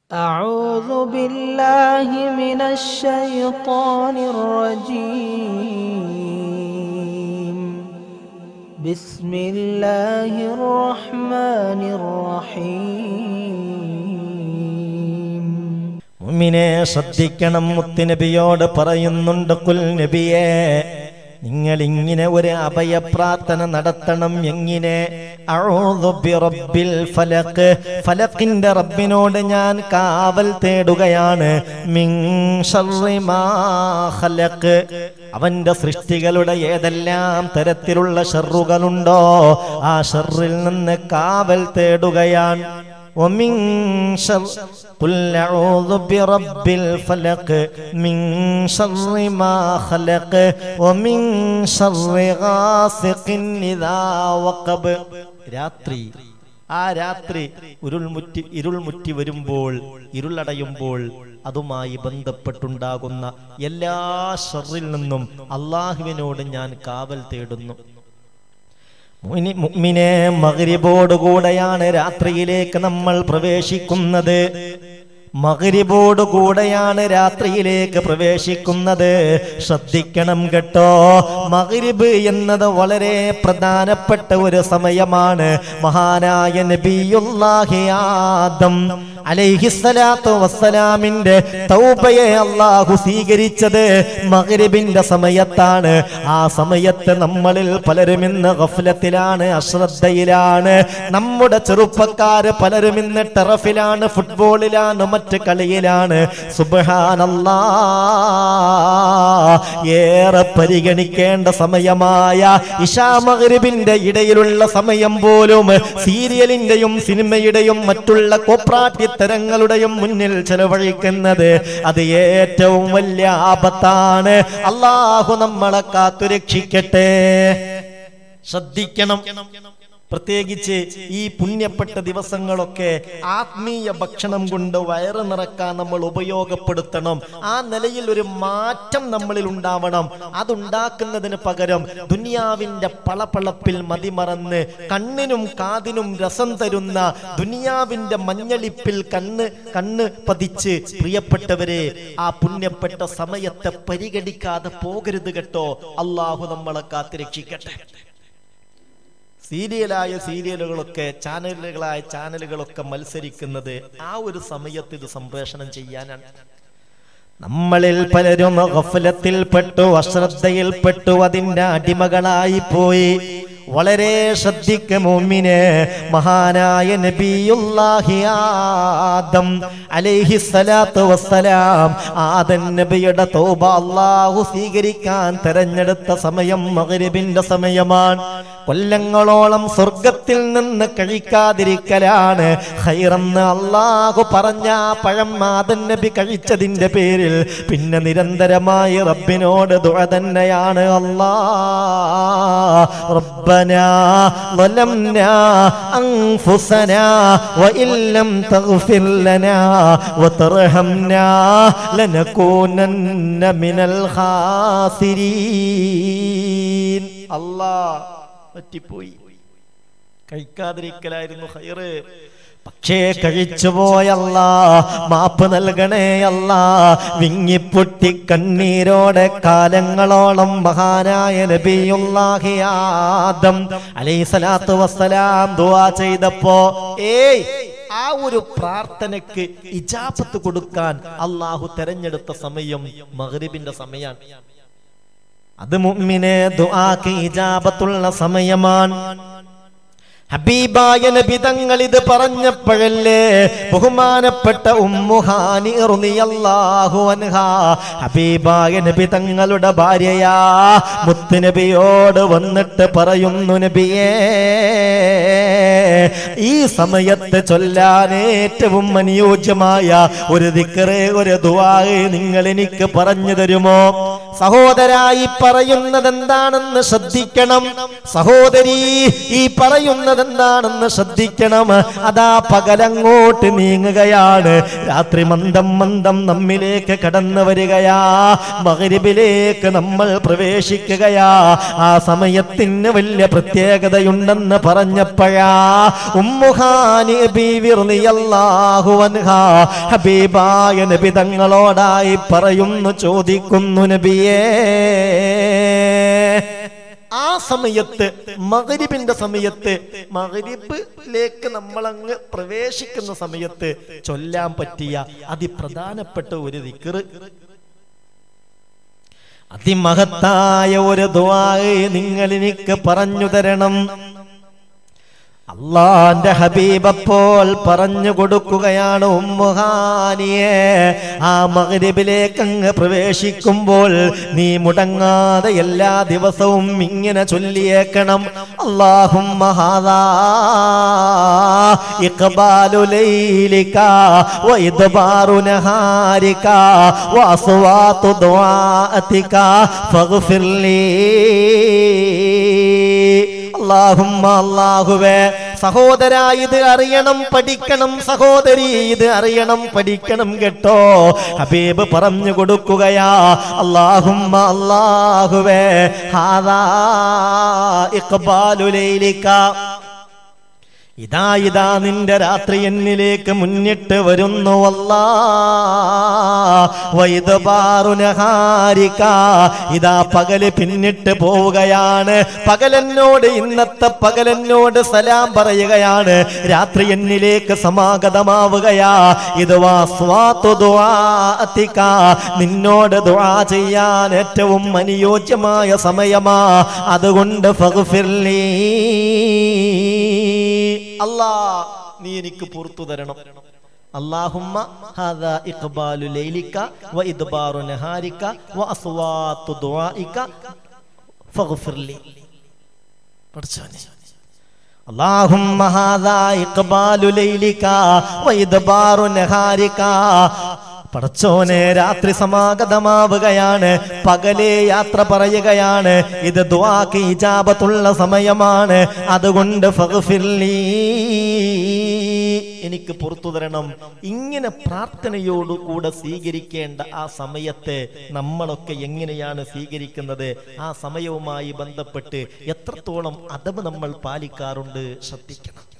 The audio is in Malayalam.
أعوذ بالله من الشيطان الرجيم بسم الله الرحمن الرحيم മുമ്മിനെ ശ്രദ്ധിക്കണം മുത്തുനബിയോട് പറയുന്നുണ്ട് കുൽ നബിയെ നിങ്ങൾ ഇങ്ങനെ ഒരു അഭയപ്രാർത്ഥന നടത്തണം എങ്ങനെ അഊദു ബിറബ്ബിൽ ഫലഖ് ഫലഖിന്റെ റബ്ബിനോട് ഞാൻ കാവൽ തേടുകയാണ് മിൻ ശർരി മാ ഖലഖ് അവന്റെ സൃഷ്ടികളുടെ ഏതെല്ലാം തരത്തിലുള്ള ഷർറുകളുണ്ടോ ആ ഷർറിൽ നിന്ന് കാവൽ തേടുകയാണ് ومن شر قل أعوذ برب الفلق من شر ما خلق ومن شر غاسق إذا وقب രാത്രി ആ രാത്രി ഉരുൾമുറ്റി ഇരുൾമുറ്റി വരുമ്പോൾ ഇരുളടയുമ്പോൾ അതുമായി ബന്ധപ്പെട്ടുണ്ടാകുന്ന എല്ലാ ഷറിൽ നിന്നും അള്ളാഹുവിനോട് ഞാൻ കാവൽ തേടുന്നു മുനി- മുഅ്മിനെ മഗ്രിബോടുകൂടെയാണ് രാത്രിയിലേക്ക് നമ്മൾ പ്രവേശിക്കുന്നത് മഗ്രിബോടുകൂടെയാണ് രാത്രിയിലേക്ക് പ്രവേശിക്കുന്നത് ശ്രദ്ധിക്കണം കേട്ടോ മഗ്രിബ് എന്നത് വളരെ പ്രധാനപ്പെട്ട ഒരു സമയമാണ് മഹാനായ നബിയുല്ലാഹി ആദം അലൈഹിസ്സലാത്തു വസ്സലാമിന്റെ തൗബയെ അള്ളാഹു സ്വീകരിച്ചത് മഗ്രിബിന്റെ സമയത്താണ് ആ സമയത്ത് നമ്മളിൽ പലരും ഇന്ന് ഗഫലത്തിലാണ് അശ്രദ്ധയിലാണ് നമ്മുടെ ചെറുപ്പക്കാര് പലരും ഇന്ന് ടെറഫിലാണ് ഫുട്ബോളിലാണ് മറ്റ് കളിയിലാണ് സുബ്ഹാനല്ലാ ഏറെ പരിഗണിക്കേണ്ട സമയമായ ഇഷാ മഗ്രിബിന്റെ ഇടയിലുള്ള സമയം പോലും സീരിയലിന്റെയും സിനിമയുടെയും മറ്റുള്ള കോപ്രാട്ടിത്തരങ്ങളുടെയും മുന്നിൽ ചെലവഴിക്കുന്നത് അത് ഏറ്റവും വലിയ ആപത്താണ് അള്ളാഹു നമ്മളെ കാത്തുരക്ഷിക്കട്ടെ ശ്രദ്ധിക്കണം പ്രത്യേകിച്ച് ഈ പുണ്യപ്പെട്ട ദിവസങ്ങളൊക്കെ ആത്മീയ ഭക്ഷണം കൊണ്ട് വയറ് നിറക്കാൻ നമ്മൾ ഉപയോഗപ്പെടുത്തണം ആ നിലയിൽ ഒരു മാറ്റം നമ്മളിൽ ഉണ്ടാവണം അതുണ്ടാക്കുന്നതിന് പകരം ദുനിയാവിന്റെ പളപളപ്പിൽ മതിമറന്ന് കണ്ണിനും കാതിനും രസം തരുന്ന ദുനിയാവിന്റെ മഞ്ഞളിപ്പിൽ കണ്ണ് കണ്ണ് പതിച്ച് പ്രിയപ്പെട്ടവരെ ആ പുണ്യപ്പെട്ട സമയത്തെ പരിഗണിക്കാതെ പോകരുത് കേട്ടോ അള്ളാഹു നമ്മളെ കാത്തിരക്ഷിക്കട്ടെ സീരിയലായ സീരിയലുകളൊക്കെ ചാനലുകളായ ചാനലുകളൊക്കെ മത്സരിക്കുന്നത് ആ ഒരു സമയത്ത് ഇത് സംപ്രേഷണം ചെയ്യാനാണ് നമ്മളിൽ പലരും ഗഫലത്തിൽപ്പെട്ടു അശ്രദ്ധയിൽപ്പെട്ടു അതിന്റെ അടിമകളായി പോയി വളരെ ശ്രദ്ധിക്ക മോമിനെ മഹാനായ നബിയുല്ലാഹി ആദം അലൈഹി സ്വലാത്തു വസ്സലാം ആദൻ നബിയുടെ തൗബ അള്ളാഹു സ്വീകരിക്കാൻ തെരഞ്ഞെടുത്ത സമയം മഗ്രിബിന്റെ സമയമാണ് കൊല്ലങ്ങളോളം സ്വർഗത്തിൽ നിന്ന് കഴിക്കാതിരിക്കലാണ് ഹൈറെന്ന് അള്ളാഹു പറഞ്ഞ ആ പഴം ആദൻ നബി കഴിച്ചതിന്റെ പേരിൽ പിന്നെ നിരന്തരമായി റബ്ബിനോട് ദുഴ തന്നെയാണ് അല്ലാ ربنا ظلمنا أنفسنا وإن لم تغفر لنا وترحمنا لنكونن من الخاسرين الله പറ്റിപ്പോയി കഴിക്കാതിരിക്കലായിരുന്നു ഹൈറ് പക്ഷേ കഴിച്ചുപോയല്ല മാപ്പ് നൽകണേ അല്ല വിങ്ങിപ്പൊട്ടി കണ്ണീരോടെ കാലങ്ങളോളം മഹാനായ നബിയുല്ലാഹി ആദം അലൈസലാത്തു വസ്സലാം ദുആ ചെയ്തപ്പോ ഏയ് ആ ഒരു പ്രാർത്ഥനയ്ക്ക് ഇജാബത്ത് കൊടുക്കാൻ അള്ളാഹു തെരഞ്ഞെടുത്ത സമയം മഗ്രിബിന്റെ സമയമാണ് അത് മുഅ്മിനെ ദുആക്ക് ഇജാബത്തുള്ള സമയമാണ് ഹബീബായ നബി തങ്ങൾ ഇത് പറഞ്ഞപ്പോഴല്ലേ ബഹുമാനപ്പെട്ട ഉമ്മുഹാനി റളിയല്ലാഹു അൻഹാ ഹബീബായ നബി തങ്ങളുടെ ഭാര്യയാ മുത്ത് നബിയോട് വന്നിട്ട് പറയുന്നു നബിയേ ഈ സമയത്ത് ചൊല്ലാൻ ഏറ്റവും അനുയോജ്യമായ ഒരു ദിക്കറേ ഒരു ദുആ നിങ്ങൾ എനിക്ക് പറഞ്ഞു തരുമോ സഹോദരായി പറയുന്നത് എന്താണെന്ന് ശ്രദ്ധിക്കണം സഹോദരി ഈ പറയുന്നത് എന്താണെന്ന് ശ്രദ്ധിക്കണം അതാ പകലങ്ങോട്ട് നീങ്ങുകയാണ് രാത്രി മന്ദം മന്ദം നമ്മിലേക്ക് കടന്നു വരികയാ മകരിബിലേക്ക് നമ്മൾ പ്രവേശിക്കുകയാ ആ സമയത്തിന് വലിയ പ്രത്യേകതയുണ്ടെന്ന് പറഞ്ഞപ്പോഴാ ഉമ്മുഹാനി ബീവി റളിയല്ലാഹു അൻഹാ ഹബീബായ നബി തങ്ങളോടായി പറയുന്നു ചോദിക്കുന്നു നബിയേ ആ സമയത്ത് മകരിബിന്റെ സമയത്ത് മകരിബിലേക്ക് നമ്മൾ അങ്ങ് പ്രവേശിക്കുന്ന സമയത്ത് ചൊല്ലാൻ പറ്റിയ അതിപ്രധാനപ്പെട്ട ഒരു ദിക്കറ് അതിമഹത്തായ ഒരു ദ്വായ നിങ്ങൾ എനിക്ക് പറഞ്ഞു തരണം അള്ളാന്റെ ഹബീബപ്പോൾ പറഞ്ഞു കൊടുക്കുകയാണ് ഉമ്മുഹാനിയെ ആ മകരിബിലേക്ക് അങ്ങ് പ്രവേശിക്കുമ്പോൾ നീ മുടങ്ങാതെ എല്ലാ ദിവസവും ഇങ്ങനെ ചൊല്ലിയേക്കണം അള്ളാഹും ഇഖ്ബാലു ലൈലിക വഇദ്ബാറു നഹാരിക വഅസ്വാതു ദുആഅതിക ഫഗ്ഫിർ ലീ അള്ളാഹുമ്മ അള്ളാഹുവേ സഹോദര ഇത് അറിയണം പഠിക്കണം സഹോദരി ഇത് അറിയണം പഠിക്കണം കേട്ടോ ഹബീബ് പറഞ്ഞു കൊടുക്കുകയാ അള്ളാഹുമ്മ അള്ളാഹുവേ ഹാദാ ഇഖ്ബാലു ലൈലിക ഇതാ ഇതാ നിന്റെ രാത്രി എന്നിലേക്ക് മുന്നിട്ട് വരുന്നു അല്ലാ വൈദപാറുനഹാരിക ഇതാ പകല് പിന്നിട്ട് പോവുകയാണ് പകലെന്നോട് ഇന്നത്തെ പകലെന്നോട് സലാം പറയുകയാണ് രാത്രി എന്നിലേക്ക് സമാഗതമാവുകയാ ഇത് വാസ്വാത്തു ദുആഅതിക. നിന്നോട് ദുആ ചെയ്യാൻ ഏറ്റവും അനുയോജ്യമായ സമയമാ അതുകൊണ്ട് ഫഗ്ഫിർലീ അല്ലാ നീ എനിക്ക് പുറത്തു തരണം അല്ലാഹുമ്മ ഹാദാ ഇഖ്ബാലു ലൈലിക വ ഇദ്ബാറു നഹാരിക വ അസ്വാത്തു ദുആഇക ഫഗ്ഫിർലി പഠിച്ചോനെ اللهم هذا إقبال ليلك وإدبار نهارك പടച്ചോനെ രാത്രി സമാഗതമാവുകയാണ് പകലേ യാത്ര പറയുകയാണ് ഇത് ദ്വാക്ക് ഇജാബത്തുള്ള സമയമാണ് അതുകൊണ്ട് ഫഗ്ഫിർലീ. എനിക്ക് പുറത്തു തരണം ഇങ്ങനെ പ്രാർത്ഥനയോടുകൂടെ സ്വീകരിക്കേണ്ട ആ സമയത്തെ നമ്മളൊക്കെ എങ്ങനെയാണ് സ്വീകരിക്കുന്നത് ആ സമയവുമായി ബന്ധപ്പെട്ട് എത്രത്തോളം അതവ് നമ്മൾ പാലിക്കാറുണ്ട് ശ്രദ്ധിക്കണം